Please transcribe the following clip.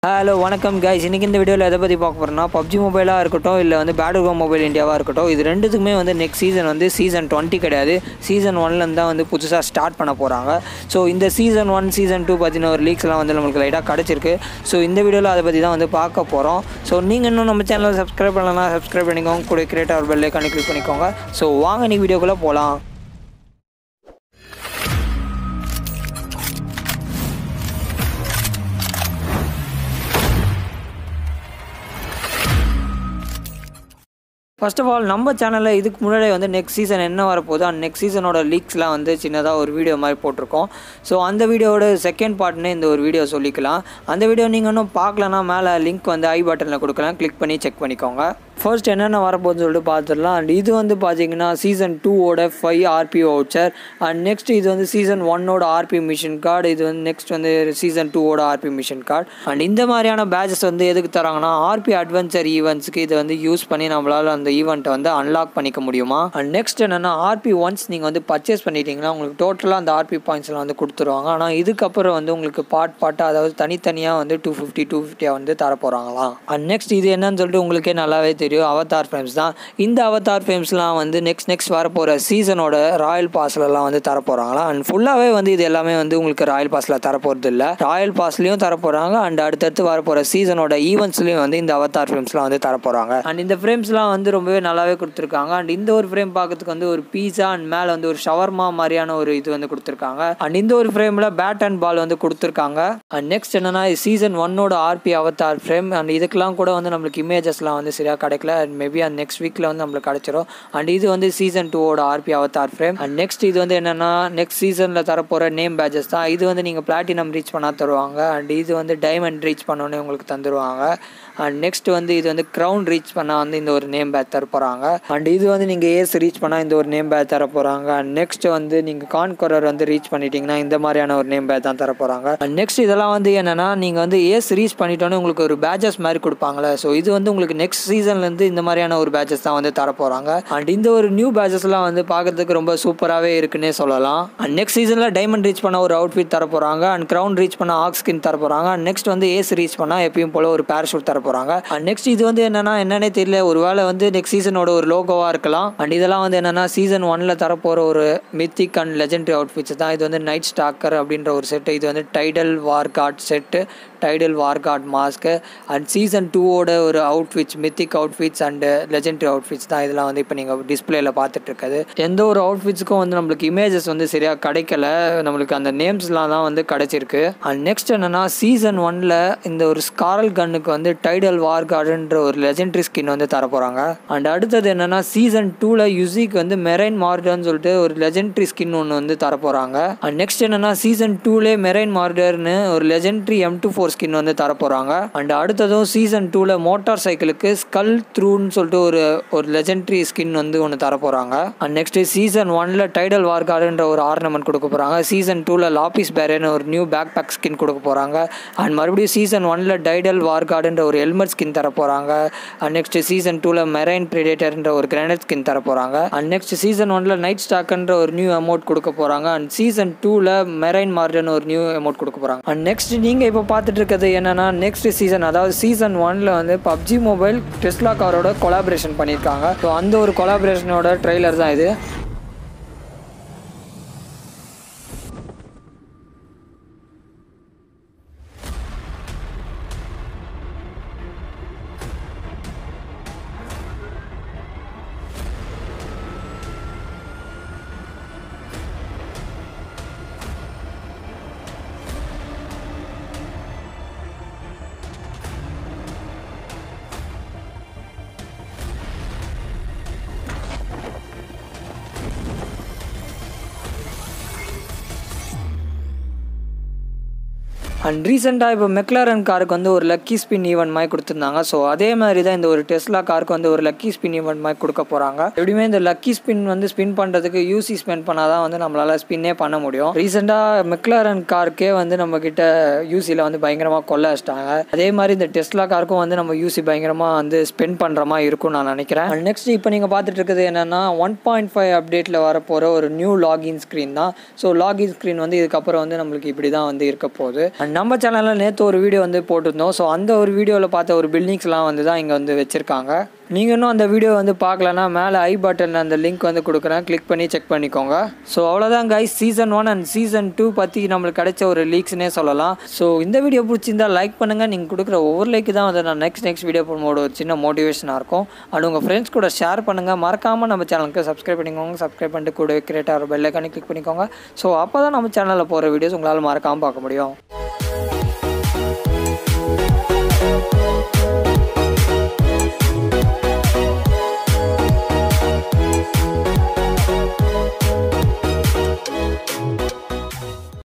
hello வணக்கம் guys இன்றைக்கி இந்த வீடியோவில் எதை பற்றி பார்க்க போகிறோம்னா பப்ஜி மொபைலாக இருக்கட்டும் இல்லை வந்து பேடுகோ மொபைல் இந்தியாவாக இருக்கட்டும் இது ரெண்டுத்துக்குமே வந்து நெக்ஸ்ட் சீசன் வந்து சீசன் டுவெண்ட்டி கிடையாது சீசன் ஒன்லேருந்து தான் வந்து புதுசாக ஸ்டார்ட் பண்ண போகிறாங்க ஸோ இந்த சீசன் ஒன் சீசன் டூ பற்றின ஒரு லீக்ஸ்லாம் வந்து நம்மளுக்கு லைட்டாக கிடச்சிருக்கு ஸோ இந்த வீடியோவில் அதை பற்றி தான் வந்து பார்க்க போகிறோம் ஸோ நீங்கள் இன்னும் நம்ம சேனலை சப்ஸ்கிரைப் பண்ணலாம் சப்ஸ்கிரைப் பண்ணிக்கோங்க கூட கிரியேட்டர் பெல்லே கனெக்ட் கிளிக் பண்ணிக்கோங்க ஸோ வாங்க நீ வீடியோக்குள்ளே போகலாம் ஃபர்ஸ்ட் ஆஃப் ஆல் நம்ம சேனலில் இதுக்கு முன்னாடி வந்து நெக்ஸ்ட் சீசன் என்ன வரப்போகுது அண்ட் நெக்ஸ்ட் சீசனோட லீக்ஸ்லாம் வந்து சின்னதாக ஒரு வீடியோ மாதிரி போட்டிருக்கோம் ஸோ அந்த வீடியோவோட செகண்ட் பார்ட்னு இந்த ஒரு வீடியோ சொல்லிக்கலாம் அந்த வீடியோ நீங்கள் இன்னும் பார்க்கலன்னா மேலே லிங்க் வந்து ஐ பட்டனில் கொடுக்கலாம் கிளிக் பண்ணி செக் பண்ணிக்கோங்க ஃபர்ஸ்ட் என்னென்ன வரப்போகுதுன்னு சொல்லிட்டு பார்த்துடலாம் அண்ட் இது வந்து பார்த்தீங்கன்னா சீசன் டூவோட five RP voucher and next இது வந்து சீசன் ஒன்னோட ஆர்பி மிஷின் கார்டு இது வந்து நெக்ஸ்ட் வந்து சீசன் டூவோட ஆர்பி மிஷின் கார்டு அண்ட் இந்த மாதிரியான பேட்சஸ் வந்து எதுக்கு தராங்கன்னா ஆர்பி அட்வென்ச்சர் ஈவெண்ட்ஸ்க்கு இது வந்து யூஸ் பண்ணி நம்மளால் அந்த ஈவெண்ட்டை வந்து அன்லாக் பண்ணிக்க முடியுமா அண்ட் நெக்ஸ்ட் என்னென்னா ஆர்பி ஒன்ஸ் நீங்கள் வந்து பர்ச்சேஸ் பண்ணிட்டீங்கன்னா உங்களுக்கு டோட்டலாக அந்த ஆர்பி பாயிண்ட்ஸ்லாம் வந்து கொடுத்துருவாங்க ஆனால் இதுக்கப்புறம் வந்து உங்களுக்கு பார்ட் பார்ட்டாக அதாவது தனித்தனியாக வந்து டூ ஃபிஃப்டி டூ ஃபிஃப்டியாக வந்து தர போகிறாங்களாம் அண்ட் நெக்ஸ்ட் இது என்னன்னு சொல்லிட்டு உங்களுக்கே நல்லாவே தெரியும் அவதார் ஃப்ரேம்ஸ் தான் இந்த அவதார் ஃப்ரேம்ஸ்லாம் வந்து நெக்ஸ்ட் நெக்ஸ்ட் வரப்போகிற சீசனோட ராயல் பாஸ்லலாம் வந்து தர போகிறாங்களா அண்ட் ஃபுல்லாகவே வந்து இது எல்லாமே வந்து உங்களுக்கு ராயல் பாஸில் தரப்போகிறது இல்லை ராயல் பாஸ்லேயும் தர போகிறாங்க அண்ட் அடுத்தடுத்து வரப்போகிற சீசனோட ஈவெண்ட்ஸ்லேயும் வந்து இந்த அவதார் ஃப்ரேம்ஸ்லாம் வந்து தர போகிறாங்க அண்ட் இந்த ஃப்ரேம்ஸ்லாம் வந்து ரொம்பவே நல்லாவே கொடுத்துருக்காங்க அண்ட் இந்த ஒரு ஃப்ரேம் பார்க்கறதுக்கு வந்து ஒரு பீஸா அண்ட் மேலே வந்து ஒரு ஷவர்மா மாதிரியான ஒரு இது வந்து கொடுத்துருக்காங்க அண்ட் இந்த ஒரு ஃப்ரேமில் பேட் அண்ட் பால் வந்து கொடுத்துருக்காங்க அண்ட் நெக்ஸ்ட் என்னன்னா சீசன் ஒன்னோட ஆர்பி அவதார் ஃப்ரேம் அண்ட் இதுக்கெல்லாம் கூட வந்து நம்மளுக்கு இமேஜஸ்லாம் வந்து சரியாக கிடைக்கல அண்ட் மேபி அந்த நெக்ஸ்ட் வீக்கில் வந்து நம்மளுக்கு கிடைச்சிரும் அண்ட் இது வந்து சீசன் டூவோட RP avatar frame and next இது வந்து என்னன்னா நெக்ஸ்ட் சீசனில் தரப்போகிற நேம் பேஜஸ் தான் இது வந்து நீங்கள் பிளாட்டினம் ரீச் பண்ணால் தருவாங்க அண்ட் இது வந்து டைமண்ட் ரீச் பண்ணோன்னே உங்களுக்கு தந்துடுவாங்க அண்ட் நெக்ஸ்ட் வந்து இது வந்து க்ரௌன் ரீச் பண்ணால் வந்து இந்த ஒரு நேம் பேட் தர போகிறாங்க அண்ட் இது வந்து நீங்கள் ஏஸ் ரீச் பண்ணால் இந்த ஒரு நேம் பேட் தர போகிறாங்க அண்ட் நெக்ஸ்ட் வந்து நீங்கள் கான்கொரர் வந்து ரீச் பண்ணிட்டீங்கன்னா இந்த மாதிரியான ஒரு நேம் பேட் தான் தர போகிறாங்க அண்ட் நெக்ஸ்ட் இதெல்லாம் வந்து என்னென்னா நீங்கள் வந்து ஏஸ் ரீச் பண்ணிட்டோன்னே உங்களுக்கு ஒரு பேட்சஸ் மாதிரி கொடுப்பாங்களே ஸோ இது வந்து உங்களுக்கு நெக்ஸ்ட் சீசன்லேருந்து இந்த மாதிரியான ஒரு பேட்சஸ் தான் வந்து தர போகிறாங்க அண்ட் இந்த ஒரு நியூ பேட்சஸ்லாம் வந்து பார்க்கறதுக்கு ரொம்ப சூப்பராகவே இருக்குன்னே சொல்லலாம் அண்ட் நெக்ஸ்ட் சீசனில் டைமண்ட் ரீச் பண்ண ஒரு அவுட்ஃபிட் தர போகிறாங்க அண்ட் க்ரௌன் ரீச் பண்ண ஆக் ஸ்கின் தர போகிறாங்க அண்ட் நெக்ஸ்ட் வந்து ஏஸ் ரீச் பண்ணால் எப்பயும் போல ஒரு பேராஷூட் தர போகிறாங்க அண்ட் நெக்ஸ்ட் இது வந்து என்னன்னா என்னன்னே தெரியல ஒரு வேளை வந்து நெக்ஸ்ட் சீசனோட ஒரு லோகோவாக இருக்கலாம் அண்ட் இதெல்லாம் வந்து என்னன்னா சீசன் ஒன்ல தரப்போகிற ஒரு மித்திக் அண்ட் லெஜெண்டரி அவுட்ஃபிட்ஸ் தான் இது வந்து நைட் ஸ்டாக்கர் அப்படின்ற ஒரு செட்டு இது வந்து tidal war card set tidal war card mask and season டூவோட ஒரு outfits mythic outfits and legendary outfits தான் இதெல்லாம் வந்து இப்போ நீங்கள் டிஸ்பிளேல பார்த்துட்டு இருக்குது எந்த ஒரு அவுட்ஃபிட்ஸுக்கும் வந்து நம்மளுக்கு இமேஜஸ் வந்து சரியாக கிடைக்கல நம்மளுக்கு அந்த நேம்ஸ்லாம் தான் வந்து கிடைச்சிருக்கு அண்ட் நெக்ஸ்ட் என்னன்னா சீசன் ஒன்ல இந்த ஒரு ஸ்காரல் கன்னுக்கு வந்து டைடல் வார் கார்டுன்ற ஒரு லெஜெண்டரி ஸ்கின் வந்து தர போகிறாங்க அண்ட் அடுத்தது என்னன்னா சீசன் டூவில் யுசிக்கு வந்து மெரைன் மார்டர்னு சொல்லிட்டு ஒரு லெஜெண்டரி ஸ்கின் ஒன்று வந்து தர போகிறாங்க அண்ட் நெக்ஸ்ட் என்னன்னா சீசன் டூலே மெரைன் மார்டர்னு ஒரு legendary M two four skin வந்து தர போகிறாங்க அண்ட் அடுத்ததும் சீசன் டூவில் மோட்டார் சைக்கிளுக்கு ஸ்கல் த்ரூன்னு சொல்லிட்டு ஒரு ஒரு லெஜெண்டரி ஸ்கின் வந்து ஒன்று தர போகிறாங்க அண்ட் நெக்ஸ்ட் சீசன் ஒன்ல டைடல் வார் கார்டுன்ற ஒரு ஆர்னமெண்ட் கொடுக்க போகிறாங்க சீசன் டூவில் லாபிஸ் பேரேன்னு ஒரு நியூ பேக் பேக் ஸ்கின் கொடுக்க போகிறாங்க அண்ட் மறுபடியும் சீசன் ஒன்ல டைடல் வார் கார்டுன்ற ஒரு ஹெல்மெட் ஸ்கின் தர போகிறாங்க அண்ட் நெக்ஸ்ட் சீசன் டூவில் மெரைன் ப்ரிடேட்டர்ன்ற ஒரு கிரானைட் ஸ்கின் தர போகிறாங்க அண்ட் நெக்ஸ்ட் சீசன் ஒன்ல நைட் ஸ்டாக்ன்ற ஒரு நியூ அமௌண்ட் கொடுக்க போகிறாங்க அண்ட் சீசன் டூவில் மெரைன் மார்டன் ஒரு நியூ அமௌண்ட் கொடுக்க போகிறாங்க அண்ட் நெக்ஸ்ட் நீங்கள் இப்போ பார்த்துட்டு இருக்கிறது என்னன்னா நெக்ஸ்ட் சீசன் அதாவது சீசன் ஒன்ல வந்து பப்ஜி மொபைல் டெஸ்லா காரோட கொலாபரேஷன் பண்ணியிருக்காங்க ஸோ அந்த ஒரு கொலாபரேஷனோட ட்ரெய்லர் தான் இது அண்ட் ரீசெண்டாக இப்போ மெக்லாரன் காருக்கு வந்து ஒரு லக்கி ஸ்பின் ஈவெண்ட் மாதிரி கொடுத்துருந்தாங்க ஸோ அதே மாதிரி தான் இந்த ஒரு டெஸ்லா காருக்கு வந்து ஒரு லக்கி ஸ்பின் ஈவெண்ட் மாதிரி கொடுக்க போகிறாங்க எப்படியுமே இந்த லக்கி ஸ்பின் வந்து ஸ்பின் பண்ணுறதுக்கு யூசி ஸ்பெண்ட் பண்ணால் தான் வந்து நம்மளால் ஸ்பின்னே பண்ண முடியும் ரீசெண்டாக மெக்லாரன் காருக்கே வந்து நம்ம கிட்ட யூசியில் வந்து பயங்கரமாக கொள்ள வச்சிட்டாங்க அதே மாதிரி இந்த டெஸ்லா காருக்கும் வந்து நம்ம யூசி பயங்கரமாக வந்து ஸ்பெண்ட் பண்ணுற மாதிரி இருக்கும் நான் நினைக்கிறேன் அண்ட் நெக்ஸ்ட் இப்போ நீங்கள் பார்த்துட்டு இருக்கிறது என்னென்னா ஒன் பாயிண்ட் ஃபைவ் அப்டேட்டில் வரப்போகிற ஒரு நியூ லாகின் ஸ்க்ரீன் தான் ஸோ லாகின் ஸ்க்ரீன் வந்து இதுக்கப்புறம் வந்து நம்மளுக்கு இப்படி தான் வந்து இருக்க போகுது அண்ட் நம்ம சேனலில் நேற்று ஒரு வீடியோ வந்து போட்டிருந்தோம் ஸோ அந்த ஒரு வீடியோவில் பார்த்த ஒரு பில்டிங்ஸ்லாம் வந்து தான் இங்கே வந்து வச்சுருக்காங்க நீங்கள் இன்னும் அந்த வீடியோ வந்து பார்க்கலன்னா மேலே ஐ பட்டன் அந்த லிங்க் வந்து கொடுக்குறேன் கிளிக் பண்ணி செக் பண்ணிக்கோங்க ஸோ அவ்வளோதான் guys season one and season two பற்றி நம்மளுக்கு கிடைச்ச ஒரு லீக்ஸ்னே சொல்லலாம் ஸோ இந்த வீடியோ பிடிச்சிருந்தா லைக் பண்ணுங்கள் நீங்கள் கொடுக்குற ஒவ்வொரு லைக்கு தான் வந்து நான் நெக்ஸ்ட் நெக்ஸ்ட் வீடியோ போடும்போது ஒரு சின்ன மோட்டிவேஷனாக இருக்கும் அது உங்கள் ஃப்ரெண்ட்ஸ் கூட ஷேர் பண்ணுங்கள் மறக்காமல் நம்ம சேனலுக்கு சப்ஸ்கிரைப் பண்ணிக்கோங்க சப்ஸ்கிரைப் பண்ணிட்டு கூட கிரியேட்டாக பெல்லைக்கானே கிளிக் பண்ணிக்கோங்க ஸோ அப்போ தான் நம்ம சேனலில் போகிற வீடியோஸ் உங்களால் மறக்காமல் பார்க்க முடியும்